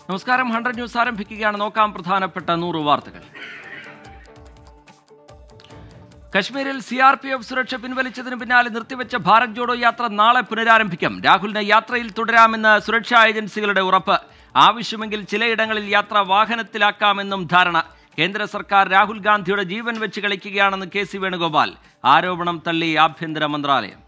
നമസ്കാരം hundred news ആരംഭിക്കുകയാണ് നോക്കാം പ്രധാനപ്പെട്ട നൂറ് വാർത്തകൾ കശ്മീരിൽ സി ആർ പി എഫ് സുരക്ഷ പിൻവലിച്ചതിന് പിന്നാലെ നിർത്തിവെച്ച ഭാരത് ജോഡോ യാത്ര നാളെ പുനരാരംഭിക്കും രാഹുലിന് യാത്രയിൽ തുടരാമെന്ന് സുരക്ഷാ ഏജൻസികളുടെ ഉറപ്പ് ആവശ്യമെങ്കിൽ ചിലയിടങ്ങളിൽ യാത്ര വാഹനത്തിലാക്കാമെന്നും ധാരണ കേന്ദ്ര സർക്കാർ രാഹുൽ ഗാന്ധിയുടെ ജീവൻ വെച്ച് കളിക്കുകയാണെന്ന് കെ സി വേണുഗോപാൽ ആരോപണം തള്ളി ആഭ്യന്തര മന്ത്രാലയം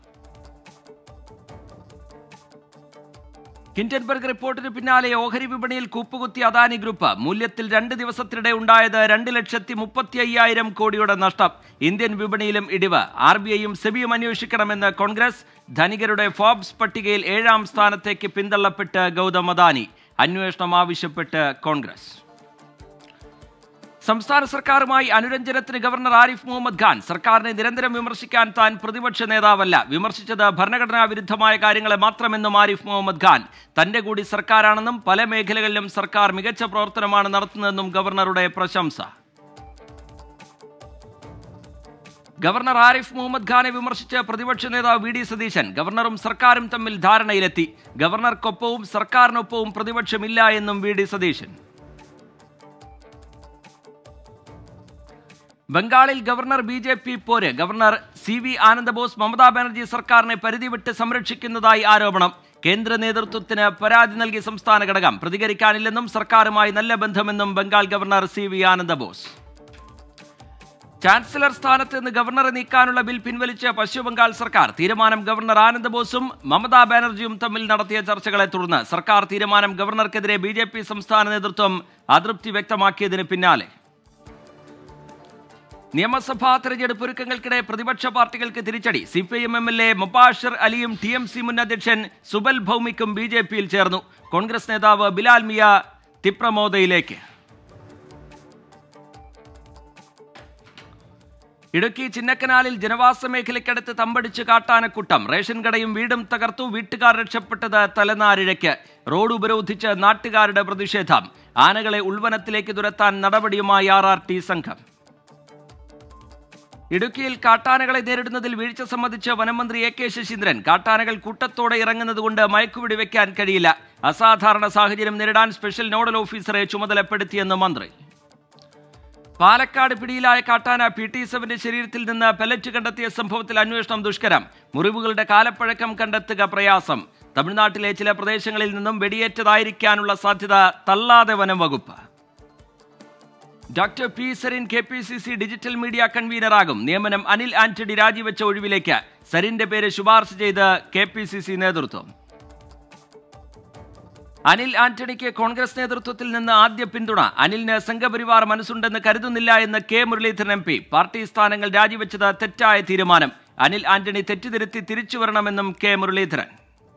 ഹിൻഡൻബർഗ് റിപ്പോർട്ടിന് പിന്നാലെ ഓഹരി വിപണിയിൽ കൂപ്പുകുത്തി അദാനി ഗ്രൂപ്പ് മൂല്യത്തിൽ രണ്ട് ദിവസത്തിനിടെ ഉണ്ടായത് രണ്ട് ലക്ഷത്തി മുപ്പത്തി അയ്യായിരം കോടിയുടെ നഷ്ടം ഇന്ത്യൻ വിപണിയിലും ഇടിവ് ആർ ബി ഐയും സെബിയും അന്വേഷിക്കണമെന്ന് കോൺഗ്രസ് ധനികരുടെ ഫോബ്സ് പട്ടികയിൽ ഏഴാം സ്ഥാനത്തേക്ക് പിന്തള്ളപ്പെട്ട് ഗൗതം അദാനി അന്വേഷണം ആവശ്യപ്പെട്ട് കോൺഗ്രസ് സംസ്ഥാന സർക്കാരുമായി അനുരഞ്ജനത്തിന് ഗവർണർ ആരിഫ് മുഹമ്മദ് ഖാൻ സർക്കാരിനെ നിരന്തരം വിമർശിക്കാൻ താൻ പ്രതിപക്ഷ നേതാവല്ല വിമർശിച്ചത് ഭരണഘടനാ വിരുദ്ധമായ കാര്യങ്ങളെ മാത്രമെന്നും ആരിഫ് മുഹമ്മദ് ഖാൻ തന്റെ കൂടി സർക്കാരാണെന്നും പല മേഖലകളിലും സർക്കാർ മികച്ച പ്രവർത്തനമാണ് നടത്തുന്നതെന്നും ഗവർണറുടെ പ്രശംസ ഗവർണർ ആരിഫ് മുഹമ്മദ് ഖാനെ വിമർശിച്ച് പ്രതിപക്ഷ നേതാവ് വി ഡി സതീശൻ ഗവർണറും സർക്കാരും തമ്മിൽ ധാരണയിലെത്തി ഗവർണർക്കൊപ്പവും സർക്കാരിനൊപ്പവും പ്രതിപക്ഷമില്ല എന്നും വി ഡി സതീശൻ ബംഗാളിൽ ഗവർണർ ബി ജെ പി പോര് governor C V Anandabose Mamata Banerjee സർക്കാരിനെ പരിധി വിട്ട് സംരക്ഷിക്കുന്നതായി ആരോപണം കേന്ദ്ര നേതൃത്വത്തിന് പരാതി നൽകി സംസ്ഥാന ഘടകം പ്രതികരിക്കാനില്ലെന്നും സർക്കാരുമായി നല്ല ബന്ധമെന്നും Bengal governor C V Anandabose chancellor സ്ഥാനത്ത് നിന്ന് ഗവർണറെ നീക്കാനുള്ള ബിൽ പിൻവലിച്ച പശ്ചിമബംഗാൾ സർക്കാർ തീരുമാനം ഗവർണർ ആനന്ദബോസും മമതാ ബാനർജിയും തമ്മിൽ നടത്തിയ ചർച്ചകളെ തുടർന്ന് സർക്കാർ തീരുമാനം ഗവർണർക്കെതിരെ ബി സംസ്ഥാന നേതൃത്വം അതൃപ്തി വ്യക്തമാക്കിയതിന് പിന്നാലെ നിയമസഭാ തെരഞ്ഞെടുപ്പ് ഒരുക്കങ്ങൾക്കിടെ പ്രതിപക്ഷ പാർട്ടികൾക്ക് തിരിച്ചടി C P I M M L A Mubashir അലിയും ടി എം സി മുൻ അധ്യക്ഷൻ സുബൽ ഭൗമിക്കും ബി ജെ പിയിൽ ചേർന്നു കോൺഗ്രസ് നേതാവ് ബിലാൽ മിയ തിപ്രമോദയിലേക്ക് ഇടുക്കി ചിന്നക്കനാലിൽ ജനവാസ മേഖലയ്ക്കടുത്ത് തമ്പടിച്ച് കാട്ടാനക്കൂട്ടം റേഷൻ കടയും വീടും തകർത്തു വീട്ടുകാർ രക്ഷപ്പെട്ടത് തലനാരിഴയ്ക്ക് റോഡ് ഉപരോധിച്ച് നാട്ടുകാരുടെ പ്രതിഷേധം ആനകളെ ഉൾവനത്തിലേക്ക് തുരത്താൻ നടപടിയുമായി ആർ ആർ ടി സംഘം ഇടുക്കിയിൽ കാട്ടാനകളെ നേരിടുന്നതിൽ വീഴ്ച സംബന്ധിച്ച് വനമന്ത്രി എ കെ ശശീന്ദ്രൻ കാട്ടാനകൾ കൂട്ടത്തോടെ ഇറങ്ങുന്നതുകൊണ്ട് മയക്കുപിടി വെക്കാൻ കഴിയില്ല അസാധാരണ സാഹചര്യം നേരിടാൻ സ്പെഷ്യൽ നോഡൽ ഓഫീസറെ ചുമതലപ്പെടുത്തിയെന്ന് മന്ത്രി പാലക്കാട് പിടിയിലായ കാട്ടാന പി ടി സെവന്റെ ശരീരത്തിൽ നിന്ന് പെലറ്റ് കണ്ടെത്തിയ സംഭവത്തിൽ അന്വേഷണം ദുഷ്കരം മുറിവുകളുടെ കാലപ്പഴക്കം കണ്ടെത്തുക പ്രയാസം തമിഴ്നാട്ടിലെ ചില പ്രദേശങ്ങളിൽ നിന്നും വെടിയേറ്റതായിരിക്കാനുള്ള സാധ്യത തള്ളാതെ വനം വകുപ്പ് doctor P Sarin K P C C digital media കൺവീനറാകും നിയമനം അനിൽ ആന്റണി രാജിവെച്ച ഒഴിവിലേക്ക് സരിന്റെ പേര് ശുപാർശ ചെയ്ത് കെ പി സി സി നേതൃത്വം അനിൽ ആന്റണിക്ക് കോൺഗ്രസ് നേതൃത്വത്തിൽ നിന്ന് ആദ്യ പിന്തുണ അനിലിന് സംഘപരിവാർ മനസ്സുണ്ടെന്ന് കരുതുന്നില്ല എന്ന് കെ മുരളീധരൻ എം പി പാർട്ടി സ്ഥാനങ്ങൾ രാജിവെച്ചത് തെറ്റായ തീരുമാനം അനിൽ ആന്റണി തെറ്റുതിരുത്തി തിരിച്ചു വരണമെന്നും കെ മുരളീധരൻ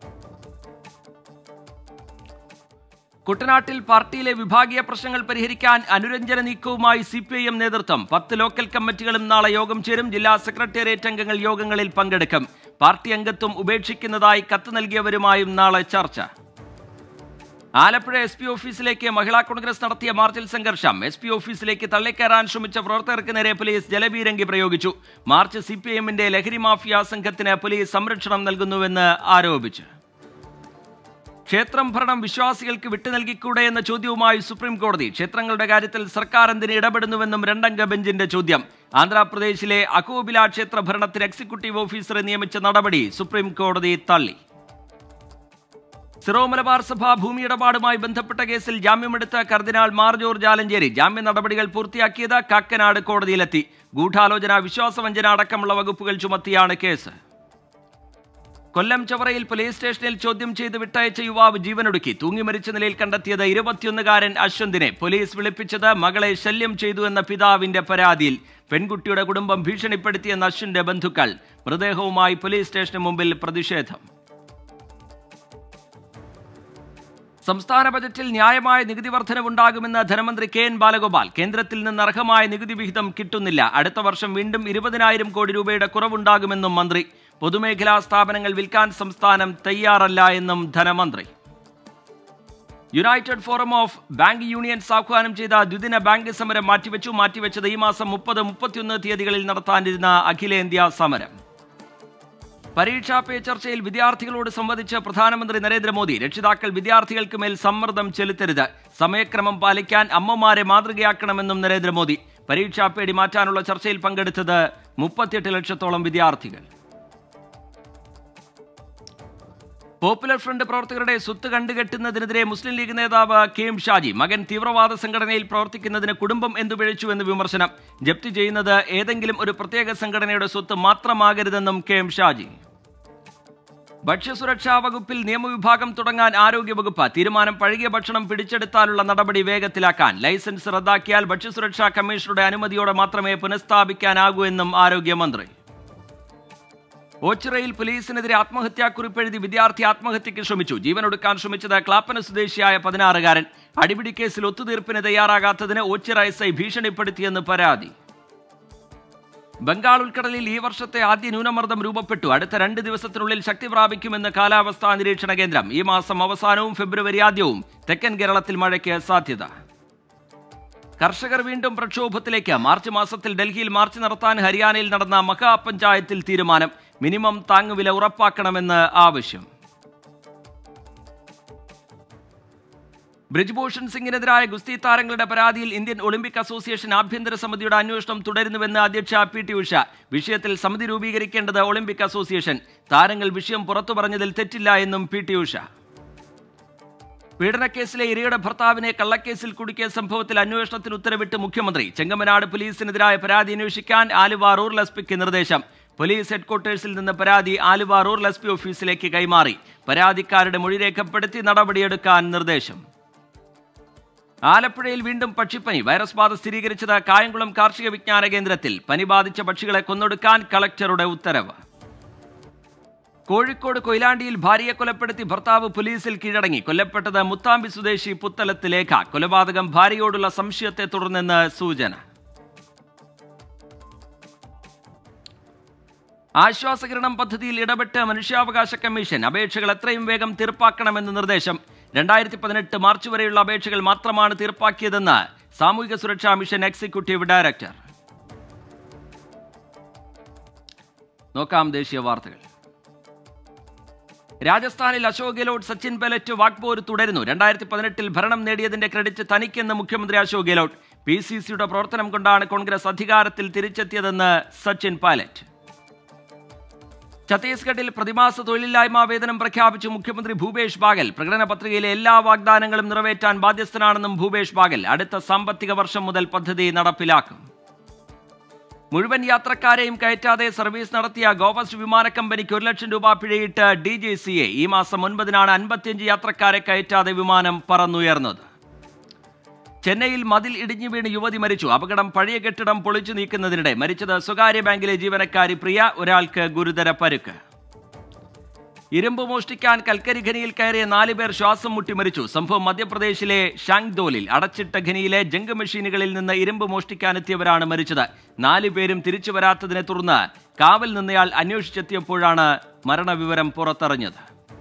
കുട്ടനാട്ടിൽ പാർട്ടിയിലെ വിഭാഗീയ പ്രശ്നങ്ങൾ പരിഹരിക്കാൻ അനുരഞ്ജന നീക്കവുമായി സി പി ഐ എം നേതൃത്വം പത്ത് ലോക്കൽ കമ്മിറ്റികളും നാളെ യോഗം ചേരും ജില്ലാ സെക്രട്ടേറിയറ്റ് അംഗങ്ങൾ യോഗങ്ങളിൽ പങ്കെടുക്കും പാർട്ടി അംഗത്വം ഉപേക്ഷിക്കുന്നതായി കത്ത് നൽകിയവരുമായും നാളെ ചർച്ച ആലപ്പുഴ എസ് പി ഓഫീസിലേക്ക് മഹിളാ കോൺഗ്രസ് നടത്തിയ മാർച്ചിൽ സംഘർഷം എസ് പി ഓഫീസിലേക്ക് തള്ളിക്കയറാൻ ശ്രമിച്ച പ്രവർത്തകർക്ക് നേരെ പോലീസ് ജലബീരങ്കി പ്രയോഗിച്ചു മാർച്ച് സി പി എമ്മിന്റെ ലഹരി മാഫിയ സംഘത്തിന് പോലീസ് സംരക്ഷണം നൽകുന്നുവെന്ന് ആരോപിച്ചു ക്ഷേത്രം ഭരണം വിശ്വാസികൾക്ക് വിട്ടു നൽകിക്കൂടെ എന്ന ചോദ്യവുമായി സുപ്രീം കോടതി ക്ഷേത്രങ്ങളുടെ കാര്യത്തിൽ സർക്കാർ എന്തിന് ഇടപെടുന്നുവെന്നും രണ്ടംഗ ബെഞ്ചിന്റെ ചോദ്യം ആന്ധ്രാപ്രദേശിലെ അഹോബില ക്ഷേത്ര ഭരണത്തിന് എക്സിക്യൂട്ടീവ് ഓഫീസറെ നിയമിച്ച നടപടി സുപ്രീം കോടതി തള്ളി സിറോ മലബാർ സഭ ഭൂമി ഇടപാടുമായി ബന്ധപ്പെട്ട കേസിൽ ജാമ്യമെടുത്ത കർദിനാൾ മാർ ജോർജ് ആലഞ്ചേരി ജാമ്യ നടപടികൾ പൂർത്തിയാക്കിയത് കാക്കനാട് കോടതിയിലെത്തി ഗൂഢാലോചന വിശ്വാസവഞ്ചന അടക്കമുള്ള വകുപ്പുകൾ ചുമത്തിയാണ് കേസ് കൊല്ലം ചവറയിൽ പോലീസ് സ്റ്റേഷനിൽ ചോദ്യം ചെയ്ത് വിട്ടയച്ച യുവാവ് ജീവനൊടുക്കി തൂങ്ങി മരിച്ച നിലയിൽ കണ്ടെത്തിയത് ഇരുപത്തിയൊന്നുകാരൻ അശ്വന്തിനെ പോലീസ് വിളിപ്പിച്ചത് മകളെ ശല്യം ചെയ്തു എന്ന പിതാവിന്റെ പരാതിയിൽ പെൺകുട്ടിയുടെ കുടുംബം ഭീഷണിപ്പെടുത്തിയെന്ന അശ്വിന്റെ ബന്ധുക്കൾ മൃതദേഹവുമായി പോലീസ് സ്റ്റേഷന് മുമ്പിൽ പ്രതിഷേധം സംസ്ഥാന ബജറ്റിൽ ന്യായമായ നികുതി വർധനവുണ്ടാകുമെന്ന് ധനമന്ത്രി കെ എൻ ബാലഗോപാൽ കേന്ദ്രത്തിൽ നിന്ന് അർഹമായ നികുതി വിഹിതം കിട്ടുന്നില്ല അടുത്ത വർഷം വീണ്ടും ഇരുപതിനായിരം കോടി രൂപയുടെ കുറവുണ്ടാകുമെന്നും മന്ത്രി പൊതുമേഖലാ സ്ഥാപനങ്ങൾ വിൽക്കാൻ സംസ്ഥാനം തയ്യാറല്ല എന്നും ധനമന്ത്രി United Forum of Bank Unions ആഹ്വാനം ചെയ്ത ദ്വിദിന ബാങ്ക് സമരം മാറ്റിവെച്ചു മാറ്റിവെച്ചത് ഈ മാസം മുപ്പത് മുപ്പത്തിയൊന്ന് തീയതികളിൽ നടത്താനിരുന്ന അഖിലേന്ത്യാ സമരം പരീക്ഷാ പേ ചർച്ചയിൽ വിദ്യാർത്ഥികളോട് സംവദിച്ച പ്രധാനമന്ത്രി നരേന്ദ്രമോദി രക്ഷിതാക്കൾ വിദ്യാർത്ഥികൾക്ക് മേൽ സമ്മർദ്ദം ചെലുത്തരുത് സമയക്രമം പാലിക്കാൻ അമ്മമാരെ മാതൃകയാക്കണമെന്നും നരേന്ദ്രമോദി പരീക്ഷാ പേടി മാറ്റാനുള്ള ചർച്ചയിൽ പങ്കെടുത്തത് മുപ്പത്തിയെട്ട് ലക്ഷത്തോളം വിദ്യാർത്ഥികൾ പോപ്പുലർ ഫ്രണ്ട് പ്രവർത്തകരുടെ സ്വത്ത് കണ്ടുകെട്ടുന്നതിനെതിരെ മുസ്ലിം ലീഗ് നേതാവ് കെ എം ഷാജി മകൻ തീവ്രവാദ സംഘടനയിൽ പ്രവർത്തിക്കുന്നതിന് കുടുംബം എന്തു പിഴച്ചുവെന്ന് വിമർശനം ജപ്തി ചെയ്യുന്നത് ഏതെങ്കിലും ഒരു പ്രത്യേക സംഘടനയുടെ സ്വത്ത് മാത്രമാകരുതെന്നും കെ എം ഷാജി ഭക്ഷ്യസുരക്ഷാ വകുപ്പിൽ നിയമവിഭാഗം തുടങ്ങാൻ ആരോഗ്യവകുപ്പ് തീരുമാനം പഴകിയ ഭക്ഷണം പിടിച്ചെടുത്താലുള്ള നടപടി വേഗത്തിലാക്കാൻ ലൈസൻസ് റദ്ദാക്കിയാൽ ഭക്ഷ്യസുരക്ഷാ കമ്മീഷണറുടെ അനുമതിയോടെ മാത്രമേ പുനഃസ്ഥാപിക്കാനാകൂ എന്നും ആരോഗ്യമന്ത്രി ഓച്ചിറയിൽ പോലീസിനെതിരെ ആത്മഹത്യാക്കുറിപ്പെഴുതി വിദ്യാർത്ഥി ആത്മഹത്യയ്ക്ക് ശ്രമിച്ചു ജീവനൊടുക്കാൻ ശ്രമിച്ചത് ക്ലാപ്പന സ്വദേശിയായ പതിനാറുകാരൻ അടിപിടി കേസിൽ ഒത്തുതീർപ്പിന് തയ്യാറാകാത്തതിന് ഓച്ചിറ എസ് ഐ ഭീഷണിപ്പെടുത്തിയെന്ന് പരാതി ബംഗാൾ ഉൾക്കടലിൽ ഈ വർഷത്തെ ആദ്യ ന്യൂനമർദ്ദം രൂപപ്പെട്ടു അടുത്ത രണ്ട് ദിവസത്തിനുള്ളിൽ ശക്തി പ്രാപിക്കുമെന്ന് കാലാവസ്ഥാ നിരീക്ഷണ കേന്ദ്രം ഈ മാസം അവസാനവും ഫെബ്രുവരി ആദ്യവും തെക്കൻ കേരളത്തിൽ മഴയ്ക്ക് സാധ്യത കർഷകർ വീണ്ടും പ്രക്ഷോഭത്തിലേക്ക് മാർച്ച് മാസത്തിൽ ഡൽഹിയിൽ മാർച്ച് നടത്താൻ ഹരിയാനയിൽ നടന്ന മഹാപഞ്ചായത്തിൽ തീരുമാനം മിനിമം താങ്ങുവില ഉറപ്പാക്കണമെന്ന് ആവശ്യം ബ്രിജ്ഭൂഷൺ സിംഗിനെതിരായ ഗുസ്തി താരങ്ങളുടെ പരാതിയിൽ ഇന്ത്യൻ ഒളിമ്പിക് അസോസിയേഷൻ ആഭ്യന്തര സമിതിയുടെ അന്വേഷണം തുടരുന്നുവെന്ന് അധ്യക്ഷ പി ടി ഉഷ വിഷയത്തിൽ സമിതി രൂപീകരിക്കേണ്ടത് ഒളിമ്പിക് അസോസിയേഷൻ താരങ്ങൾ വിഷയം പുറത്തു പറഞ്ഞതിൽ തെറ്റില്ല എന്നും പി ടി ഉഷ പീഡനക്കേസിലെ ഇരയുടെ ഭർത്താവിനെ കള്ളക്കേസിൽ കുടുക്കിയ സംഭവത്തിൽ അന്വേഷണത്തിന് ഉത്തരവിട്ട് മുഖ്യമന്ത്രി ചെങ്ങമനാട് പോലീസിനെതിരായ പരാതി അന്വേഷിക്കാൻ ആലുവ റൂറൽ എസ് പിക്ക് നിർദ്ദേശം പോലീസ് ഹെഡ്ക്വാർട്ടേഴ്സിൽ നിന്ന് പരാതി ആലുവ റൂറൽ എസ് പി ഓഫീസിലേക്ക് കൈമാറി പരാതിക്കാരുടെ മൊഴി രേഖപ്പെടുത്തി നടപടിയെടുക്കാൻ നിർദ്ദേശം ആലപ്പുഴയിൽ വീണ്ടും പക്ഷിപ്പനി വൈറസ് ബാധ സ്ഥിരീകരിച്ചത് കായംകുളം കാർഷിക വിജ്ഞാന കേന്ദ്രത്തിൽ പനി ബാധിച്ച പക്ഷികളെ കൊന്നൊടുക്കാൻ കളക്ടറുടെ ഉത്തരവ് കോഴിക്കോട് കൊയിലാണ്ടിയിൽ ഭാര്യയെ കൊലപ്പെടുത്തി ഭർത്താവ് പോലീസിൽ കീഴടങ്ങി കൊല്ലപ്പെട്ടത് മുത്താമ്പി സ്വദേശി പുത്തലത്ത് ലേഖ കൊലപാതകം ഭാര്യയോടുള്ള സംശയത്തെ തുടർന്നെന്ന് സൂചന ആശ്വാസകിരണം പദ്ധതിയിൽ ഇടപെട്ട് മനുഷ്യാവകാശ കമ്മീഷൻ അപേക്ഷകൾ എത്രയും വേഗം തീർപ്പാക്കണമെന്ന് നിർദ്ദേശം രണ്ടായിരത്തി പതിനെട്ട് മാർച്ച് വരെയുള്ള അപേക്ഷകൾ മാത്രമാണ് തീർപ്പാക്കിയതെന്ന് സാമൂഹിക സുരക്ഷാ മിഷൻ എക്സിക്യൂട്ടീവ് ഡയറക്ടർ നോക്കാം ദേശീയ വാർത്തകൾ രാജസ്ഥാനിൽ അശോക് ഗെഹ്ലോട്ട് സച്ചിൻ പൈലറ്റ് വാക്പോര് തുടരുന്നു രണ്ടായിരത്തി പതിനെട്ടിൽ ഭരണം നേടിയതിന്റെ ക്രെഡിറ്റ് തനിക്കെന്ന് മുഖ്യമന്ത്രി അശോക് ഗെഹ്ലോട്ട് പി സി സിയുടെ പ്രവർത്തനം കൊണ്ടാണ് കോൺഗ്രസ് അധികാരത്തിൽ തിരിച്ചെത്തിയതെന്ന് സച്ചിൻ പൈലറ്റ് ഛത്തീസ്ഗഡിൽ പ്രതിമാസ തൊഴിലില്ലായ്മ വേതനം പ്രഖ്യാപിച്ചു മുഖ്യമന്ത്രി ഭൂപേഷ് ബാഗൽ പ്രകടന പത്രികയിലെ എല്ലാ വാഗ്ദാനങ്ങളും നിറവേറ്റാൻ ബാധ്യസ്ഥനാണെന്നും ഭൂപേഷ് ബാഗൽ അടുത്ത സാമ്പത്തിക വർഷം മുതൽ പദ്ധതി നടപ്പിലാക്കും മുഴുവൻ യാത്രക്കാരെയും കയറ്റാതെ സർവീസ് നടത്തിയ ഗോവസ്റ്റ് വിമാന കമ്പനിക്ക് ഒരു ലക്ഷം രൂപ പിഴയിട്ട് ഡി ജി സി എ ഈ മാസം ഒൻപതിനാണ് അൻപത്തിയഞ്ച് യാത്രക്കാരെ കയറ്റാതെ വിമാനം പറന്നുയർന്നത് ചെന്നൈയിൽ മതിൽ ഇടിഞ്ഞു വീണ് യുവതി മരിച്ചു അപകടം പഴയ കെട്ടിടം പൊളിച്ചു നീക്കുന്നതിനിടെ മരിച്ചത് സ്വകാര്യ ബാങ്കിലെ ജീവനക്കാരി പ്രിയ ഒരാൾക്ക് ഗുരുതര പരുക്ക് ഇരുമ്പ് മോഷ്ടിക്കാൻ കൽക്കരി ഖനിയിൽ കയറിയ നാല് പേർ ശ്വാസം മുട്ടി മരിച്ചു സംഭവം മധ്യപ്രദേശിലെ ഷാങ്ദോലിൽ അടച്ചിട്ട ഖനിയിലെ ജങ്ക് മെഷീനുകളിൽ നിന്ന് ഇരുമ്പ് മോഷ്ടിക്കാനെത്തിയവരാണ് മരിച്ചത് നാല് പേരും തിരിച്ചു വരാത്തതിനെ തുടർന്ന് കാവൽ നിന്നയാൾ അന്വേഷിച്ചെത്തിയപ്പോഴാണ് മരണവിവരം പുറത്തറിഞ്ഞത്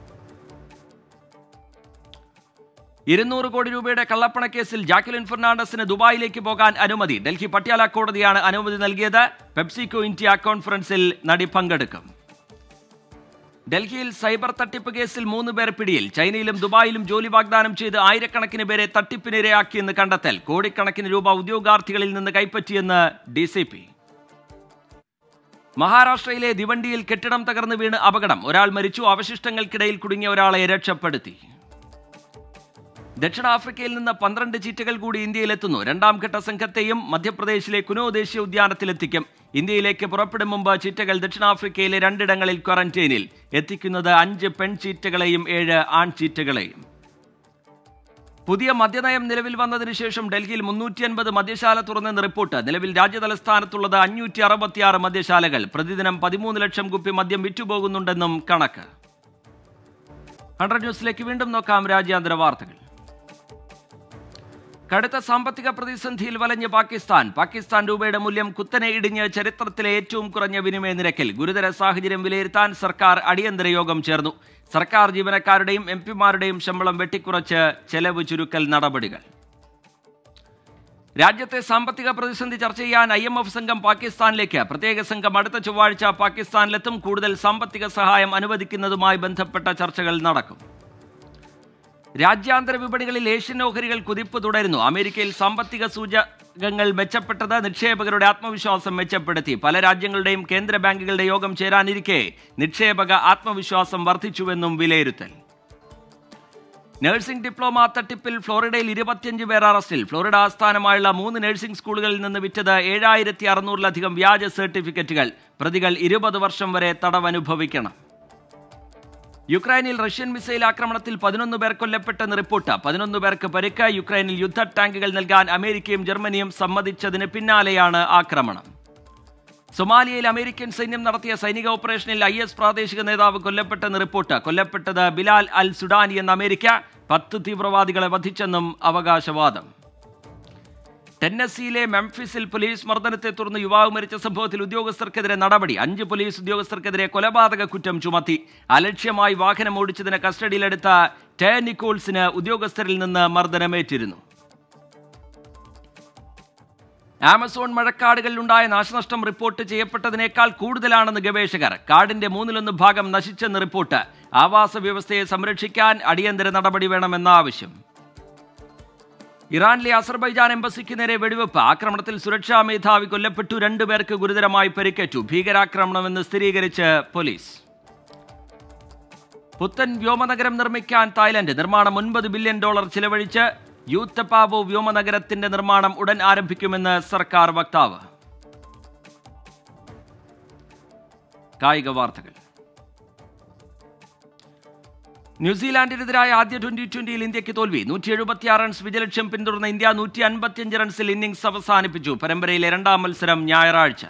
ഇരുന്നൂറ് കോടി രൂപയുടെ കള്ളപ്പണക്കേസിൽ ജാക്വലിൻ ഫെർണാണ്ടസിന് ദുബായിലേക്ക് പോകാൻ അനുമതി ഡൽഹി പട്യാല കോടതിയാണ് അനുമതി നൽകിയത് പെപ്സിക്കോ ഇന്ത്യ കോൺഫറൻസിൽ നടി പങ്കെടുക്കും ഡൽഹിയിൽ സൈബർ തട്ടിപ്പ് കേസിൽ മൂന്ന് പേർ പിടിയിൽ ചൈനയിലും ദുബായിലും ജോലി വാഗ്ദാനം ചെയ്ത് ആയിരക്കണക്കിന് പേരെ തട്ടിപ്പിനിരയാക്കിയെന്ന് കണ്ടെത്തൽ കോടിക്കണക്കിന് രൂപ ഉദ്യോഗാർത്ഥികളിൽ നിന്ന് കൈപ്പറ്റിയെന്ന് ഡി സി പി മഹാരാഷ്ട്രയിലെ ദിവണ്ടിയിൽ കെട്ടിടം തകർന്നു വീണ് അപകടം ഒരാൾ മരിച്ചു അവശിഷ്ടങ്ങൾക്കിടയിൽ കുടുങ്ങിയ ഒരാളെ രക്ഷപ്പെടുത്തി ദക്ഷിണാഫ്രിക്കയിൽ നിന്ന് പന്ത്രണ്ട് ചീറ്റകൾ കൂടി ഇന്ത്യയിലെത്തുന്നു രണ്ടാം ഘട്ട സംഘത്തെയും മധ്യപ്രദേശിലെ കുനോ ദേശീയ ഉദ്യാനത്തിലെത്തിക്കും ഇന്ത്യയിലേക്ക് പുറപ്പെടും മുമ്പ് ചീറ്റകൾ ദക്ഷിണാഫ്രിക്കയിലെ രണ്ടിടങ്ങളിൽ ക്വാറന്റൈനിൽ എത്തിക്കുന്നത് അഞ്ച് പെൺചീറ്റകളെയും ഏഴ് ആൺചീറ്റകളെയും പുതിയ മദ്യനയം നിലവിൽ വന്നതിന് ശേഷം ഡൽഹിയിൽ മുന്നൂറ്റി അൻപത് മദ്യശാല തുറന്നെന്ന് റിപ്പോർട്ട് നിലവിൽ രാജ്യതലസ്ഥാനത്തുള്ളത് അഞ്ഞൂറ്റി അറുപത്തിയാറ് മദ്യശാലകൾ പ്രതിദിനം പതിമൂന്ന് ലക്ഷം കുപ്പി മദ്യം വിറ്റുപോകുന്നുണ്ടെന്നും കണക്ക് ഹൺഡ്രഡ് ന്യൂസിലേക്ക് വീണ്ടും നോക്കാം രാജ്യാന്തര വാർത്തകൾ കടുത്ത സാമ്പത്തിക പ്രതിസന്ധിയിൽ വലഞ്ഞ് പാകിസ്ഥാൻ പാകിസ്ഥാൻ രൂപയുടെ മൂല്യം കുത്തനെ ഇടിഞ്ഞ് ചരിത്രത്തിലെ ഏറ്റവും കുറഞ്ഞ വിനിമയ നിരക്കിൽ ഗുരുതര സാഹചര്യം വിലയിരുത്താൻ സർക്കാർ അടിയന്തര യോഗം ചേർന്നു സർക്കാർ ജീവനക്കാരുടെയും എം പിമാരുടെയും ശമ്പളം വെട്ടിക്കുറച്ച് ചെലവ് ചുരുക്കൽ നടപടികൾ രാജ്യത്തെ സാമ്പത്തിക പ്രതിസന്ധി ചർച്ച ചെയ്യാൻ ഐ എം എഫ് സംഘം പാകിസ്ഥാനിലേക്ക് പ്രത്യേക സംഘം അടുത്ത ചൊവ്വാഴ്ച പാകിസ്ഥാനിലെത്തും കൂടുതൽ സാമ്പത്തിക സഹായം അനുവദിക്കുന്നതുമായി ബന്ധപ്പെട്ട ചർച്ചകൾ നടക്കും രാജ്യാന്തര വിപണികളിൽ ഏഷ്യൻ ഓഹരികൾ കുതിപ്പ് തുടരുന്നു അമേരിക്കയിൽ സാമ്പത്തിക സൂചകങ്ങൾ മെച്ചപ്പെട്ടത് നിക്ഷേപകരുടെ ആത്മവിശ്വാസം മെച്ചപ്പെടുത്തി പല രാജ്യങ്ങളുടെയും കേന്ദ്ര ബാങ്കുകളുടെ യോഗം ചേരാനിരിക്കെ നിക്ഷേപക ആത്മവിശ്വാസം വർദ്ധിച്ചുവെന്നും വിലയിരുത്തൽ നഴ്സിംഗ് ഡിപ്ലോമ തട്ടിപ്പിൽ ഫ്ലോറിഡയിൽ ഇരുപത്തിയഞ്ച് പേർ അറസ്റ്റിൽ ഫ്ലോറിഡ ആസ്ഥാനമായുള്ള മൂന്ന് നഴ്സിംഗ് സ്കൂളുകളിൽ നിന്ന് വിറ്റത് ഏഴായിരത്തി അറുന്നൂറിലധികം വ്യാജ സർട്ടിഫിക്കറ്റുകൾ പ്രതികൾ ഇരുപത് വർഷം വരെ തടവനുഭവിക്കണം യുക്രൈനിൽ റഷ്യൻ മിസൈൽ ആക്രമണത്തിൽ പതിനൊന്ന് പേർ കൊല്ലപ്പെട്ടെന്ന് റിപ്പോർട്ട് പതിനൊന്ന് പേർക്ക് പരിക്ക് യുക്രൈനിൽ യുദ്ധ ടാങ്കുകൾ നൽകാൻ അമേരിക്കയും ജർമ്മനിയും സമ്മതിച്ചതിന് പിന്നാലെയാണ് ആക്രമണം സൊമാലിയയിൽ അമേരിക്കൻ സൈന്യം നടത്തിയ സൈനിക ഓപ്പറേഷനിൽ ഐ എസ് പ്രാദേശിക നേതാവ് കൊല്ലപ്പെട്ടെന്ന് റിപ്പോർട്ട് കൊല്ലപ്പെട്ടത് ബിലാൽ അൽ സുഡാനി എന്ന അമേരിക്ക പത്ത് തീവ്രവാദികളെ വധിച്ചെന്നും അവകാശവാദം ടെന്നസിയിലെ മെംഫിസിൽ പോലീസ് മർദ്ദനത്തെ തുടർന്ന് യുവാവ് മരിച്ച സംഭവത്തിൽ ഉദ്യോഗസ്ഥർക്കെതിരെ നടപടി അഞ്ച് പോലീസ് ഉദ്യോഗസ്ഥർക്കെതിരെ കൊലപാതക കുറ്റം ചുമത്തി അലക്ഷ്യമായി വാഹനം ഓടിച്ചതിന് കസ്റ്റഡിയിലെടുത്ത ടേ നിക്കോൾസിന് ഉദ്യോഗസ്ഥരിൽ നിന്ന് മർദ്ദനമേറ്റിരുന്നു ആമസോൺ മഴക്കാടുകളിലുണ്ടായ നാശനഷ്ടം റിപ്പോർട്ട് ചെയ്യപ്പെട്ടതിനേക്കാൾ കൂടുതലാണെന്ന് ഗവേഷകർ കാടിന്റെ മൂന്നിലൊന്ന് ഭാഗം നശിച്ചെന്ന് റിപ്പോർട്ട് ആവാസ വ്യവസ്ഥയെ സംരക്ഷിക്കാൻ അടിയന്തര നടപടി വേണമെന്ന ആവശ്യം ഇറാനിലെ അസർബൈജാൻ എംബസിക്ക് നേരെ വെടിവെപ്പ് ആക്രമണത്തിൽ സുരക്ഷാ മേധാവി കൊല്ലപ്പെട്ടു രണ്ടുപേർക്ക് ഗുരുതരമായി പരിക്കേറ്റു ഭീകരാക്രമണമെന്ന് സ്ഥിരീകരിച്ച് പോലീസ് പുത്തൻ വ്യോമനഗരം നിർമ്മിക്കാൻ തായ്ലൻഡ് നിർമ്മാണം ഒൻപത് ബില്യൺ ഡോളർ ചിലവഴിച്ച് യൂത്തപാവോ വ്യോമനഗരത്തിന്റെ നിർമ്മാണം ഉടൻ ആരംഭിക്കുമെന്ന് സർക്കാർ വക്താവ് കായിക വാർത്തകൾ ന്യൂസിലാൻഡിനെതിരായ ആദ്യ ട്വന്റി ട്വന്റിയിൽ ഇന്ത്യക്ക് തോൽവി നൂറ്റി എഴുപത്തിയാറ് റൺസ് വിജയലക്ഷ്യം പിന്തുടർന്ന ഇന്ത്യ നൂറ്റി അൻപത്തിയഞ്ച് റൺസിൽ ഇന്നിംഗ്സ് അവസാനിപ്പിച്ചു പരമ്പരയിലെ രണ്ടാം മത്സരം ഞായറാഴ്ച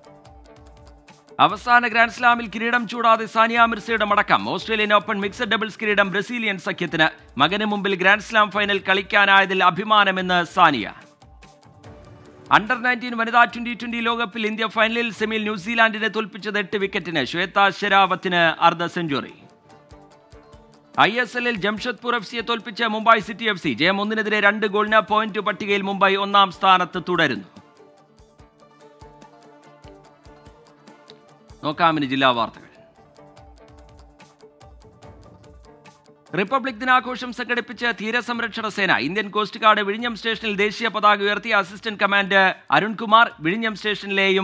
അവസാന ഗ്രാൻഡ് സ്ലാമിൽ കിരീടം ചൂടാതെ സാനിയ മിർസയുടെ മടക്കം ഓസ്ട്രേലിയൻ ഓപ്പൺ മിക്സഡ് ഡബിൾസ് കിരീടം ബ്രസീലിയൻ സഖ്യത്തിന് മകന് മുമ്പിൽ ഗ്രാൻഡ് സ്ലാം ഫൈനൽ കളിക്കാനായതിൽ അഭിമാനമെന്ന് സാനിയ അണ്ടർ നയൻറ്റീൻ വനിതാ ട്വന്റി ട്വന്റി ലോകകപ്പിൽ ഇന്ത്യ ഫൈനലിൽ സെമിയിൽ ന്യൂസിലാൻഡിനെ തോൽപ്പിച്ചത് എട്ട് വിക്കറ്റിന് ശ്വേത ശെരാവത്തിന് അർദ്ധ സെഞ്ചുറി ഐ എസ് എല്ലിൽ ജംഷഡ്പൂർ എഫ് സിയെ തോൽപ്പിച്ച മുംബൈ സിറ്റി എഫ് സി ജയം ഒന്നിനെതിരെ രണ്ട് ഗോളിന് പോയിന്റ് പട്ടികയിൽ മുംബൈ ഒന്നാം സ്ഥാനത്ത് തുടരുന്നു നോക്കാമിന് ജില്ലാ വാർത്തകൾ റിപ്പബ്ലിക് ദിനാഘോഷം സംഘടിപ്പിച്ച തീരസംരക്ഷണ സേന ഇന്ത്യൻ കോസ്റ്റ് ഗാർഡ് വിഴിഞ്ഞം സ്റ്റേഷനിൽ ദേശീയ പതാക ഉയർത്തിയ അസിസ്റ്റന്റ് കമാൻഡർ അരുൺകുമാർ വിഴിഞ്ഞം സ്റ്റേഷനിലെയും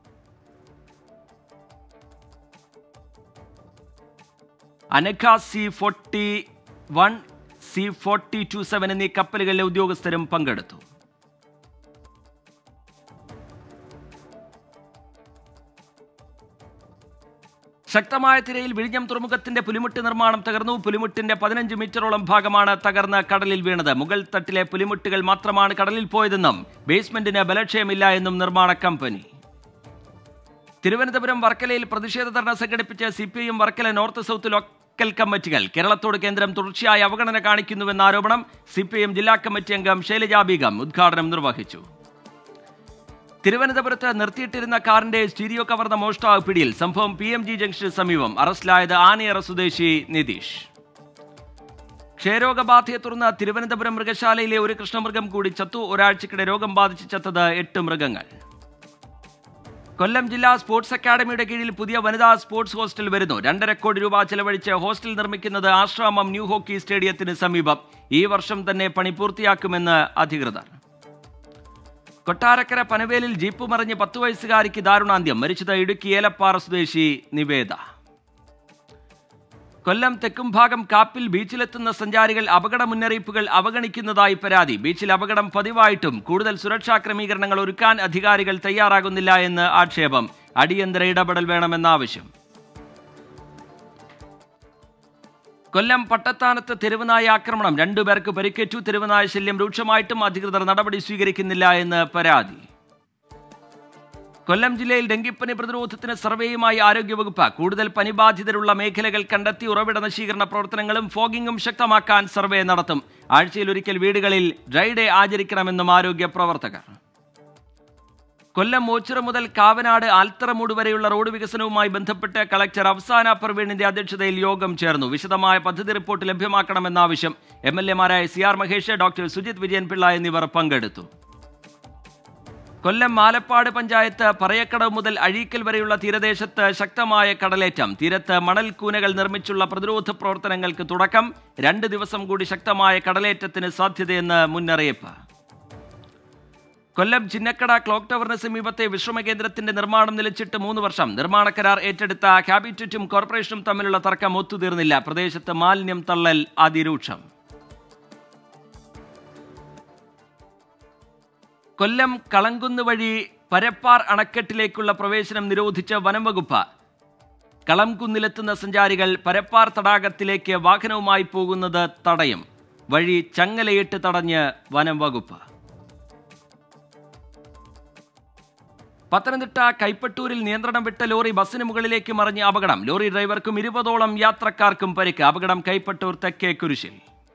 Anagha C forty one C forty two seven എന്നീ കപ്പലുകളിലെ ഉദ്യോഗസ്ഥരും പങ്കെടുത്തു ശക്തമായ തിരയിൽ വിഴിഞ്ഞം തുറമുഖത്തിന്റെ പുലിമുട്ട് നിർമ്മാണം തകർന്നു പുലിമുട്ടിന്റെ പതിനഞ്ച് മീറ്ററോളം ഭാഗമാണ് തകർന്ന് കടലിൽ വീണത് മുകൾ തട്ടിലെ പുലിമുട്ടുകൾ മാത്രമാണ് കടലിൽ പോയതെന്നും ബേസ്മെന്റിന് ബലക്ഷയമില്ല എന്നും നിർമ്മാണ കമ്പനി തിരുവനന്തപുരം വർക്കലയിൽ പ്രതിഷേധ ധർണ സംഘടിപ്പിച്ച C P I Varkala north south local കമ്മിറ്റികൾ കേരളത്തോട് കേന്ദ്രം തുടർച്ചയായി അവഗണന കാണിക്കുന്നുവെന്ന ആരോപണം സി പി എം ജില്ലാ കമ്മിറ്റി അംഗം ശൈലജാ ബീഗം ഉദ്ഘാടനം നിർവഹിച്ചു തിരുവനന്തപുരത്ത് നിർത്തിയിട്ടിരുന്ന കാറിന്റെ സ്റ്റീരിയോ കവർന്ന മോഷ്ടാവ് പിടിയിൽ സംഭവം പി എം ജി ജംഗ്ഷന് സമീപം അറസ്റ്റിലായത് ആനയറ സ്വദേശി നിതീഷ് ക്ഷയരോഗബാധയെ തുടർന്ന് തിരുവനന്തപുരം മൃഗശാലയിലെ ഒരു കൃഷ്ണമൃഗം കൂടി ചത്തു ഒരാഴ്ചക്കിടെ രോഗം ബാധിച്ച് ചത്തത് എട്ട് മൃഗങ്ങൾ കൊല്ലം ജില്ലാ സ്പോർട്സ് അക്കാദമിയുടെ കീഴിൽ പുതിയ വനിതാ സ്പോർട്സ് ഹോസ്റ്റൽ വരുന്നു രണ്ടര കോടി രൂപ ചെലവഴിച്ച് ഹോസ്റ്റൽ നിർമ്മിക്കുന്നത് ആശ്രാമം ന്യൂ ഹോക്കി സ്റ്റേഡിയത്തിന് സമീപം ഈ വർഷം തന്നെ പണി പൂർത്തിയാക്കുമെന്ന് അധികൃതർ കൊട്ടാരക്കര പനവേലിൽ ജീപ്പ് മറിഞ്ഞ് പത്ത് വയസ്സുകാരിക്ക് ദാരുണാന്ത്യം മരിച്ചത് ഇടുക്കി ഏലപ്പാറ സ്വദേശി നിവേദ കൊല്ലം തെക്കുംഭാഗം കാപ്പിൽ ബീച്ചിലെത്തുന്ന സഞ്ചാരികൾ അപകട മുന്നറിയിപ്പുകൾ അവഗണിക്കുന്നതായി പരാതി ബീച്ചിൽ അപകടം പതിവായിട്ടും കൂടുതൽ സുരക്ഷാ ക്രമീകരണങ്ങൾ ഒരുക്കാൻ അധികാരികൾ തയ്യാറാകുന്നില്ല എന്ന് ആക്ഷേപം അടിയന്തര ഇടപെടൽ വേണമെന്ന ആവശ്യം കൊല്ലം പട്ടത്താനത്ത് തെരുവുനായ ആക്രമണം രണ്ടുപേർക്ക് പരിക്കേറ്റു തെരുവുനായ ശല്യം രൂക്ഷമായിട്ടും അധികൃതർ നടപടി സ്വീകരിക്കുന്നില്ല എന്ന് പരാതി കൊല്ലം ജില്ലയിൽ ഡെങ്കിപ്പനി പ്രതിരോധത്തിന് സർവേയുമായി ആരോഗ്യവകുപ്പ് കൂടുതൽ പനിബാധിതരുള്ള മേഖലകൾ കണ്ടെത്തി ഉറവിട നശീകരണ പ്രവർത്തനങ്ങളും ഫോഗിങ്ങും ശക്തമാക്കാൻ സർവേ നടത്തും ആഴ്ചയിൽ ഒരിക്കൽ വീടുകളിൽ ഡ്രൈ ഡേ ആചരിക്കണമെന്നും ആരോഗ്യ പ്രവർത്തകർ കൊല്ലം മോച്ചിറ മുതൽ കാവനാട് ആൽത്തറമൂട് വരെയുള്ള റോഡ് വികസനവുമായി ബന്ധപ്പെട്ട് കളക്ടർ അഫ്സാന പർവീണിന്റെ അധ്യക്ഷതയിൽ യോഗം ചേർന്നു വിശദമായ പദ്ധതി റിപ്പോർട്ട് ലഭ്യമാക്കണമെന്ന ആവശ്യം എം എൽ എമാരായ C R Mahesh doctor Sujith Vijayanpillai എന്നിവർ പങ്കെടുത്തു കൊല്ലം മാലപ്പാട് പഞ്ചായത്ത് പറയക്കടവ് മുതൽ അഴീക്കൽ വരെയുള്ള തീരദേശത്ത് ശക്തമായ കടലേറ്റം തീരത്ത് മണൽ കൂനകൾ നിർമ്മിച്ചുള്ള പ്രതിരോധ പ്രവർത്തനങ്ങൾക്ക് തുടക്കം രണ്ട് ദിവസം കൂടി ശക്തമായ കടലേറ്റത്തിന് സാധ്യതയെന്ന് മുന്നറിയിപ്പ് കൊല്ലം ചിന്നക്കട ക്ലോക്ക് ടവറിന് സമീപത്തെ വിശ്രമ കേന്ദ്രത്തിന്റെ നിർമ്മാണം നിലച്ചിട്ട് മൂന്ന് വർഷം നിർമ്മാണ കരാർ ഏറ്റെടുത്ത ഹാബിറ്ററ്റും കോർപ്പറേഷനും തമ്മിലുള്ള തർക്കം ഒത്തുതീർന്നില്ല പ്രദേശത്ത് മാലിന്യം തള്ളൽ അതിരൂക്ഷം കൊല്ലം കളങ്കുന്ന് വഴി പരപ്പാർ അണക്കെട്ടിലേക്കുള്ള പ്രവേശനം നിരോധിച്ച് വനം വകുപ്പ് കളംകുന്നിലെത്തുന്ന സഞ്ചാരികൾ പരപ്പാർ തടാകത്തിലേക്ക് വാഹനവുമായി പോകുന്നത് തടയും വഴി ചങ്ങലയിട്ട് തടഞ്ഞ് വനം വകുപ്പ് പത്തനംതിട്ട കൈപ്പട്ടൂരിൽ നിയന്ത്രണം വിട്ട ലോറി ബസ്സിന് മുകളിലേക്ക് മറിഞ്ഞ് അപകടം ലോറി ഡ്രൈവർക്കും ഇരുപതോളം യാത്രക്കാർക്കും പരിക്ക് അപകടം കൈപ്പട്ടൂർ തെക്കേ കുരിശിൽ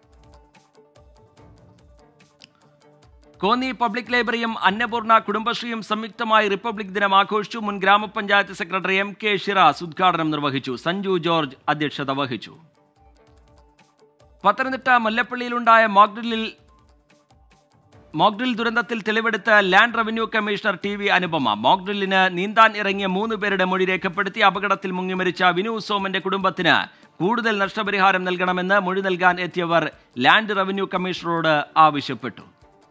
കോന്നി പബ്ലിക് ലൈബ്രറിയും അന്നപൂർണ കുടുംബശ്രീയും സംയുക്തമായി റിപ്പബ്ലിക് ദിനം ആഘോഷിച്ചു മുൻ ഗ്രാമപഞ്ചായത്ത് സെക്രട്ടറി എം കെ ഷിറാസ് ഉദ്ഘാടനം നിർവഹിച്ചു സഞ്ജു ജോർജ് അധ്യക്ഷത വഹിച്ചു പത്തനംതിട്ട മുല്ലപ്പള്ളിയിലുണ്ടായ മോക്ഡ്രില്ലിൽ മോക്ഡ്രിൽ ദുരന്തത്തിൽ തെളിവെടുത്ത land revenue commissioner T V Anupama മോക്ഡ്രില്ലിന് നീന്താൻ ഇറങ്ങിയ മൂന്ന് പേരുടെ മൊഴി രേഖപ്പെടുത്തി അപകടത്തിൽ മുങ്ങിമരിച്ച വിനു സോമന്റെ കുടുംബത്തിന് കൂടുതൽ നഷ്ടപരിഹാരം നൽകണമെന്ന് മൊഴി നൽകാൻ എത്തിയവർ ലാൻഡ് റവന്യൂ കമ്മീഷണറോട് ആവശ്യപ്പെട്ടു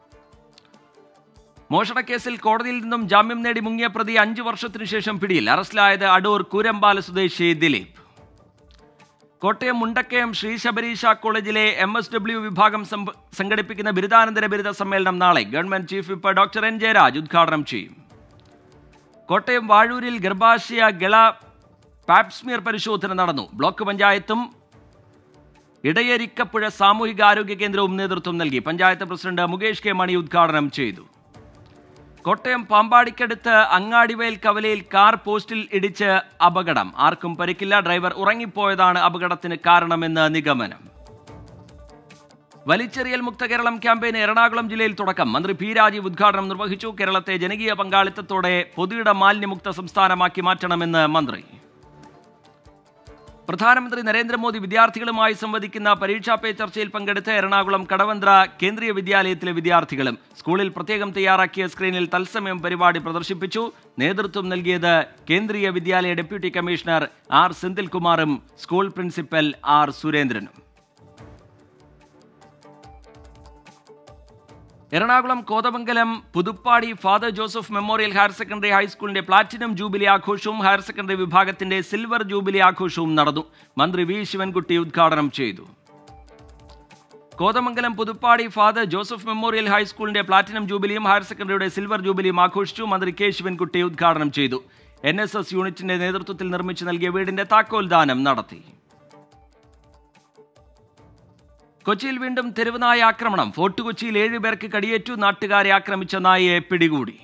മോഷണക്കേസിൽ കോടതിയിൽ നിന്നും ജാമ്യം നേടി മുങ്ങിയ പ്രതി അഞ്ചു വർഷത്തിനു ശേഷം പിടിയിൽ അറസ്റ്റിലായത് അടൂർ കൂരമ്പാല സ്വദേശി ദിലീപ് കോട്ടയം മുണ്ടക്കയം ശ്രീ ശബരീഷ കോളേജിലെ എം എസ് ഡബ്ല്യു വിഭാഗം സംഭ- സംഘടിപ്പിക്കുന്ന ബിരുദാനന്തര ബിരുദ സമ്മേളനം നാളെ government chief whip doctor N Jayaraj ഉദ്ഘാടനം ചെയ്യും കോട്ടയം വാഴൂരിൽ ഗർഭാശയ ഗള പാപ്സ്മിയർ പരിശോധന നടന്നു ബ്ലോക്ക് പഞ്ചായത്തും ഇടയരിക്കപ്പുഴ സാമൂഹികാരോഗ്യ കേന്ദ്രവും നേതൃത്വം നൽകി പഞ്ചായത്ത് പ്രസിഡന്റ് മുകേഷ് കെ മണി ഉദ്ഘാടനം ചെയ്തു കോട്ടയം പാമ്പാടിക്കടുത്ത് അങ്ങാടിവയൽ കവലയിൽ കാർ പോസ്റ്റിൽ ഇടിച്ച് അപകടം ആർക്കും പരിക്കില്ല ഡ്രൈവർ ഉറങ്ങിപ്പോയതാണ് അപകടത്തിന് കാരണമെന്ന് നിഗമനം വലിച്ചെറിയൽ മുക്ത കേരളം ക്യാമ്പയിന് എറണാകുളം ജില്ലയിൽ തുടക്കം മന്ത്രി പി രാജീവ് ഉദ്ഘാടനം നിർവഹിച്ചു കേരളത്തെ ജനകീയ പങ്കാളിത്തത്തോടെ പൊതുയിട മാലിന്യമുക്ത സംസ്ഥാനമാക്കി മാറ്റണമെന്ന് മന്ത്രി പ്രധാനമന്ത്രി നരേന്ദ്രമോദി വിദ്യാർത്ഥികളുമായി സംവദിക്കുന്ന പരീക്ഷാ പേ ചർച്ചയിൽ പങ്കെടുത്ത എറണാകുളം കടവന്ത്ര കേന്ദ്രീയ വിദ്യാലയത്തിലെ വിദ്യാർത്ഥികളും സ്കൂളിൽ പ്രത്യേകം തയ്യാറാക്കിയ സ്ക്രീനിൽ തത്സമയം പരിപാടി പ്രദർശിപ്പിച്ചു നേതൃത്വം നൽകിയത് Kendriya Vidyalaya deputy commissioner R സെന്തിൽകുമാറും സ്കൂൾ പ്രിൻസിപ്പൽ ആർ സുരേന്ദ്രനും Ernakulam Kothamangalam Puthuppady father Joseph memorial higher secondary ഹൈസ്കൂളിന്റെ പ്ലാറ്റിനം ജൂബിലി ആഘോഷവും ഹയർ സെക്കൻഡറി വിഭാഗത്തിന്റെ സിൽവർ ജൂബിലി ആഘോഷവും നടന്നു മന്ത്രി വി ശിവൻകുട്ടി ഉദ്ഘാടനം ചെയ്തു കോതമംഗലം പുതുപ്പാടി ഫാദർ ജോസഫ് മെമ്മോറിയൽ ഹൈസ്കൂളിന്റെ പ്ലാറ്റിനം ജൂബിലിയും ഹയർ സെക്കൻഡറിയുടെ സിൽവർ ജൂബിലിയും ആഘോഷിച്ചു മന്ത്രി കെ ശിവൻകുട്ടി ഉദ്ഘാടനം ചെയ്തു എൻ എസ് എസ് യൂണിറ്റിന്റെ നേതൃത്വത്തിൽ നിർമ്മിച്ചു നൽകിയ വീടിന്റെ താക്കോൽ ദാനം നടത്തി കൊച്ചിയിൽ വീണ്ടും തെരുവുനായ ആക്രമണം ഫോർട്ട് കൊച്ചിയിൽ ഏഴുപേർക്ക് കടിയേറ്റു നാട്ടുകാരെ ആക്രമിച്ച നായയെ പിടികൂടി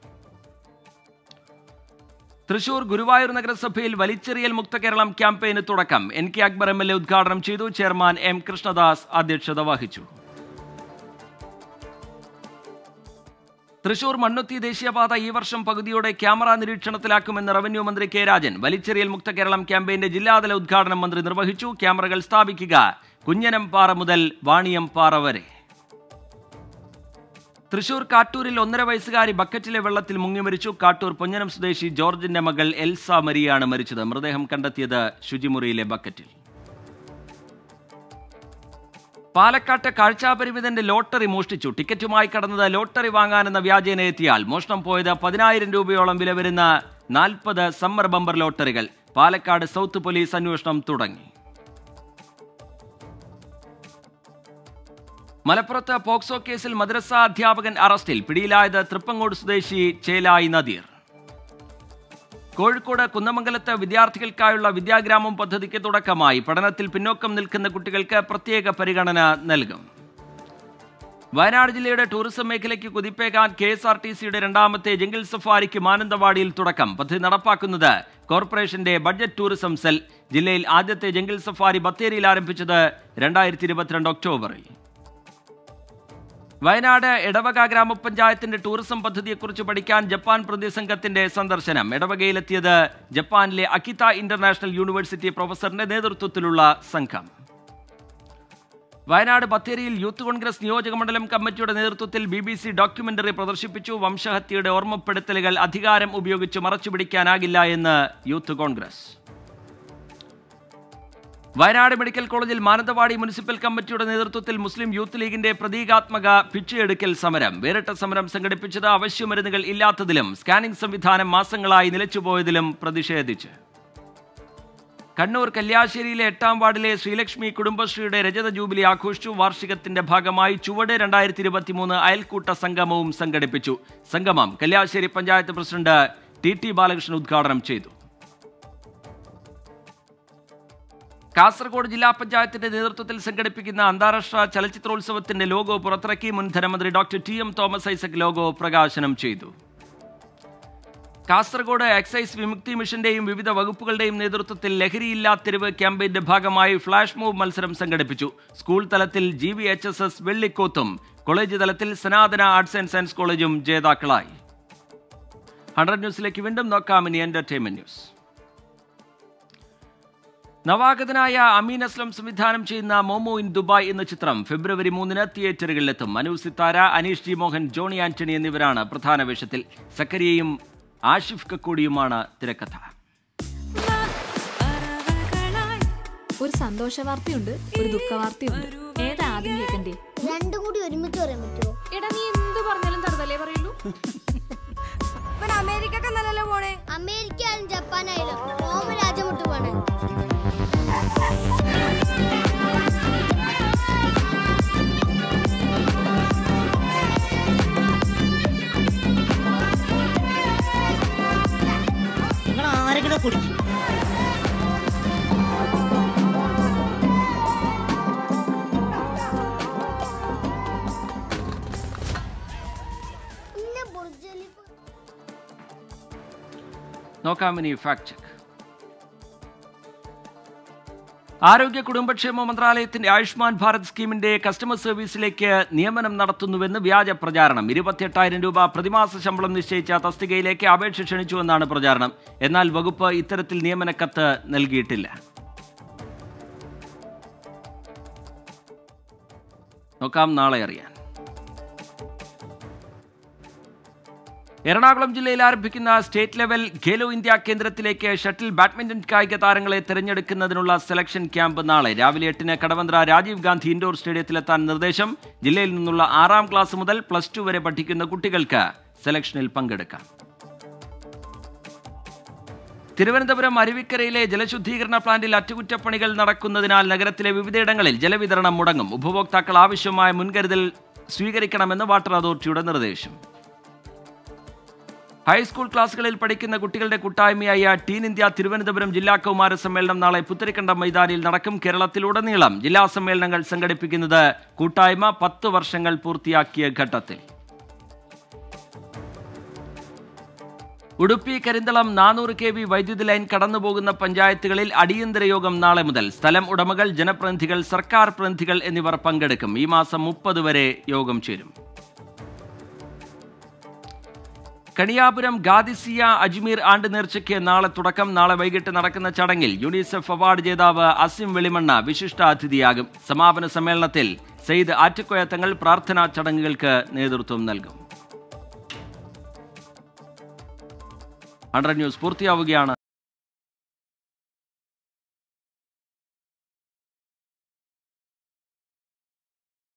തൃശൂർ ഗുരുവായൂർ നഗരസഭയിൽ വലിച്ചെറിയൽ മുക്ത കേരളം ക്യാമ്പയിന് തുടക്കം N K Akbar M L A ഉദ്ഘാടനം ചെയ്തു ചെയർമാൻ എം കൃഷ്ണദാസ് അധ്യക്ഷത വഹിച്ചു തൃശൂർ മണ്ണുത്തി ദേശീയപാത ഈ വർഷം പകുതിയോടെ ക്യാമറ നിരീക്ഷണത്തിലാക്കുമെന്ന് റവന്യൂ മന്ത്രി കെ രാജൻ വലിച്ചെറിയൽ മുക്ത കേരളം ക്യാമ്പയിന്റെ ജില്ലാതല ഉദ്ഘാടനം മന്ത്രി നിർവഹിച്ചു ക്യാമറകൾ സ്ഥാപിക്കുക കുഞ്ഞനംപാറ മുതൽ വാണിയംപാറ വരെ തൃശൂർ കാട്ടൂരിൽ ഒന്നര വയസ്സുകാരി ബക്കറ്റിലെ വെള്ളത്തിൽ മുങ്ങിമരിച്ചു കാട്ടൂർ പൊന്നനം സ്വദേശി ജോർജിന്റെ മകൾ എൽസ മരിയാണ് മരിച്ചത് മൃതദേഹം കണ്ടെത്തിയത് ശുചിമുറിയിലെ ബക്കറ്റിൽ പാലക്കാട്ട് കാഴ്ചാപരിമിതന്റെ ലോട്ടറി മോഷ്ടിച്ചു ടിക്കറ്റുമായി കടന്നത് ലോട്ടറി വാങ്ങാനെന്ന വ്യാജേന എത്തിയാൽ മോഷണം പോയത് പതിനായിരം രൂപയോളം വില വരുന്ന നാൽപ്പത് സമ്മർ ബമ്പർ ലോട്ടറികൾ പാലക്കാട് സൗത്ത് പോലീസ് അന്വേഷണം തുടങ്ങി മലപ്പുറത്ത് പോക്സോ കേസിൽ മദ്രസ അധ്യാപകൻ അറസ്റ്റിൽ പിടിയിലായത് തൃപ്പങ്ങോട് സ്വദേശി ചേലായി നദീർ കോഴിക്കോട് കുന്നമംഗലത്ത് വിദ്യാർത്ഥികൾക്കായുള്ള വിദ്യാഗ്രാമം പദ്ധതിക്ക് തുടക്കമായി പഠനത്തിൽ പിന്നോക്കം നിൽക്കുന്ന കുട്ടികൾക്ക് പ്രത്യേക പരിഗണന നൽകും വയനാട് ജില്ലയുടെ ടൂറിസം മേഖലയ്ക്ക് കുതിപ്പേകാൻ കെ എസ് ആർ ടി സിയുടെ രണ്ടാമത്തെ ജംഗിൾ സഫാരിക്ക് മാനന്തവാടിയിൽ തുടക്കം പദ്ധതി നടപ്പാക്കുന്നത് കോർപ്പറേഷന്റെ ബഡ്ജറ്റ് ടൂറിസം സെൽ ജില്ലയിൽ ആദ്യത്തെ ജംഗിൾ സഫാരി ബത്തേരിയിൽ ആരംഭിച്ചത് രണ്ടായിരത്തി ഇരുപത്തിരണ്ട് ഒക്ടോബറിൽ വയനാട് എടവക ഗ്രാമപഞ്ചായത്തിന്റെ ടൂറിസം പദ്ധതിയെക്കുറിച്ച് പഠിക്കാൻ ജപ്പാൻ പ്രതിസംഘത്തിന്റെ സന്ദർശനം എടവകയിലെത്തിയത് ജപ്പാനിലെ അക്കിത ഇന്റർനാഷണൽ യൂണിവേഴ്സിറ്റി പ്രൊഫസറിന്റെ നേതൃത്വത്തിലുള്ള സംഘം വയനാട് ബത്തേരിയിൽ യൂത്ത് കോൺഗ്രസ് നിയോജക മണ്ഡലം കമ്മിറ്റിയുടെ നേതൃത്വത്തിൽ ബി ബി സി ഡോക്യുമെന്ററി പ്രദർശിപ്പിച്ചു വംശഹത്യയുടെ ഓർമ്മപ്പെടുത്തലുകൾ അധികാരം ഉപയോഗിച്ച് മറച്ചുപിടിക്കാനാകില്ല എന്ന് യൂത്ത് കോൺഗ്രസ് വയനാട് മെഡിക്കൽ കോളേജിൽ മാനന്തവാടി മുനിസിപ്പൽ കമ്മിറ്റിയുടെ നേതൃത്വത്തിൽ മുസ്ലിം യൂത്ത് ലീഗിന്റെ പ്രതീകാത്മക പിച്ചയെടുക്കൽ സമരം വേറിട്ട സമരം സംഘടിപ്പിച്ചത് അവശ്യമരുന്നുകൾ ഇല്ലാത്തതിലും സ്കാനിംഗ് സംവിധാനം മാസങ്ങളായി നിലച്ചുപോയതിലും പ്രതിഷേധിച്ച് കണ്ണൂർ കല്യാശ്ശേരിയിലെ എട്ടാം വാർഡിലെ ശ്രീലക്ഷ്മി കുടുംബശ്രീയുടെ രജത ജൂബിലി ആഘോഷിച്ചു വാർഷികത്തിന്റെ ഭാഗമായി ചുവട് രണ്ടായിരത്തി ഇരുപത്തിമൂന്ന് അയൽക്കൂട്ട സംഗമവും സംഘടിപ്പിച്ചു സംഗമം Kalliasseri panchayat president T T Balakrishnan ഉദ്ഘാടനം ചെയ്തു കാസർഗോഡ് ജില്ലാ പഞ്ചായത്തിന്റെ നേതൃത്വത്തിൽ സംഘടിപ്പിക്കുന്ന അന്താരാഷ്ട്ര ചലച്ചിത്രോത്സവത്തിന്റെ ലോഗോ പുറത്തിറക്കി മുൻ ധനമന്ത്രി doctor T M Thomas Isaac logo പ്രകാശനം ചെയ്തു കാസർഗോഡ് എക്സൈസ് വിമുക്തി മിഷന്റെയും വിവിധ വകുപ്പുകളുടെയും നേതൃത്വത്തിൽ ലഹരിയില്ലാ തെരുവ് ക്യാമ്പയിന്റെ ഭാഗമായി ഫ്ലാഷ് മൂവ് മത്സരം സംഘടിപ്പിച്ചു സ്കൂൾ തലത്തിൽ G V H S S വെള്ളിക്കോത്തും കോളേജ് തലത്തിൽ സനാതന ആർട്സ് ആൻഡ് സയൻസ് കോളേജും ജേതാക്കളായി ഹൺഡ്രഡ് ന്യൂസിലേക്ക് വീണ്ടും നോക്കാം ഇനി എന്റർടൈൻമെന്റ് ന്യൂസ് നവാഗതനായ അമീൻ അസ്ലം സംവിധാനം ചെയ്യുന്ന മോമോ ഇൻ ദുബായ് എന്ന ചിത്രം ഫെബ്രുവരി മൂന്നിന് തിയേറ്ററുകളിലെത്തും മനു സിത്താര അനീഷ് ജി മോഹൻ ജോണി ആന്റണി എന്നിവരാണ് പ്രധാന വേഷത്തിൽ സക്കരിയയും ആഷിഫ് കക്കൂടിയുമാണ് തിരക്കഥ ഒരു സന്തോഷ വാർത്തയുണ്ട് ഒരു ദുഃഖ വാർത്തയുണ്ട് ഏതാ ആദ്യം കേൾക്കണ്ടേ രണ്ടും കൂടി ഒരുമിച്ച് പറയാൻ പറ്റുമോ എടാ നീ എന്ത് പറഞ്ഞാലും തറുതലേ പറയുള്ളൂ ഇവൻ അമേരിക്കൊക്കെ നല്ലല്ലോ പോണേ അമേരിക്ക ആയാലും ജപ്പാനായാലും റോമ രാജ്യം വിട്ടു പോണേ നിങ്ങൾ ആരെങ്കിലും കുടിക്കും പിന്നെ ബുർജ് ഖലീഫ നോക്കാം ഇനി ഫാക്ട് ചെക്ക് ആരോഗ്യ കുടുംബക്ഷേമ മന്ത്രാലയത്തിന്റെ ആയുഷ്മാൻ ഭാരത് സ്കീമിന്റെ കസ്റ്റമർ സർവീസിലേക്ക് നിയമനം നടത്തുന്നുവെന്ന് വ്യാജ പ്രചാരണം ഇരുപത്തിയെട്ടായിരം രൂപ പ്രതിമാസ ശമ്പളം നിശ്ചയിച്ച തസ്തികയിലേക്ക് അപേക്ഷ ക്ഷണിച്ചുവെന്നാണ് പ്രചാരണം എന്നാൽ വകുപ്പ് ഇത്തരത്തിൽ നിയമനക്കത്ത് നൽകിയിട്ടില്ല നോക്കാം നാളെ അറിയാൻ എറണാകുളം ജില്ലയിൽ ആരംഭിക്കുന്ന സ്റ്റേറ്റ് ലെവൽ ഖേലോ ഇന്ത്യ കേന്ദ്രത്തിലേക്ക് ഷട്ടിൽ ബാഡ്മിന്റൺ കായിക താരങ്ങളെ തിരഞ്ഞെടുക്കുന്നതിനുള്ള സെലക്ഷൻ ക്യാമ്പ് നാളെ രാവിലെ എട്ടിന് കടവന്ത്ര രാജീവ് ഗാന്ധി ഇൻഡോർ സ്റ്റേഡിയത്തിലെത്താൻ നിർദ്ദേശം ജില്ലയിൽ നിന്നുള്ള ആറാം ക്ലാസ് മുതൽ പ്ലസ് ടു വരെ പഠിക്കുന്ന കുട്ടികൾക്ക് സെലക്ഷനിൽ പങ്കെടുക്കാം തിരുവനന്തപുരം അരുവിക്കരയിലെ ജലശുദ്ധീകരണ പ്ലാന്റിൽ അറ്റകുറ്റപ്പണികൾ നടക്കുന്നതിനാൽ നഗരത്തിലെ വിവിധയിടങ്ങളിൽ ജലവിതരണം മുടങ്ങും ഉപഭോക്താക്കൾ ആവശ്യമായ മുൻകരുതൽ സ്വീകരിക്കണമെന്ന് വാട്ടർ അതോറിറ്റിയുടെ നിർദ്ദേശം ഹൈസ്കൂൾ ക്ലാസുകളിൽ പഠിക്കുന്ന കുട്ടികളുടെ കൂട്ടായ്മയായ ടീൻ ഇന്ത്യ തിരുവനന്തപുരം ജില്ലാ കൗമാര സമ്മേളനം നാളെ പുത്തരിക്കണ്ടം മൈതാനിയിൽ നടക്കും കേരളത്തിലുടനീളം ജില്ലാ സമ്മേളനങ്ങൾ സംഘടിപ്പിക്കുന്നത് കൂട്ടായ്മ പത്ത് വർഷങ്ങൾ പൂർത്തിയാക്കിയ ഘട്ടത്തിൽ ഉടുപ്പി കരിന്തളം നാനൂറ് കെ വി വൈദ്യുതി ലൈൻ കടന്നുപോകുന്ന പഞ്ചായത്തുകളിൽ അടിയന്തര യോഗം നാളെ മുതൽ സ്ഥലം ഉടമകൾ ജനപ്രതിനിധികൾ സർക്കാർ പ്രതിനിധികൾ എന്നിവർ പങ്കെടുക്കും ഈ മാസം മുപ്പത് വരെ യോഗം ചേരും കണിയാപുരം ഗാദിസിയ അജ്മീർ ആണ്ട് നേർച്ചയ്ക്ക് നാളെ തുടക്കം നാളെ വൈകിട്ട് നടക്കുന്ന ചടങ്ങിൽ യുണിസെഫ് അവാർഡ് ജേതാവ് അസിം വെളിമണ്ണ വിശിഷ്ടാതിഥിയാകും സമാപന സമ്മേളനത്തിൽ സെയ്ദ് ആറ്റക്കോയ തങ്ങൾ പ്രാർത്ഥനാ ചടങ്ങുകൾക്ക് നേതൃത്വം നൽകും ഹൺഡ്രഡ് ന്യൂസ് പൂർത്തിയാവുകയാണ്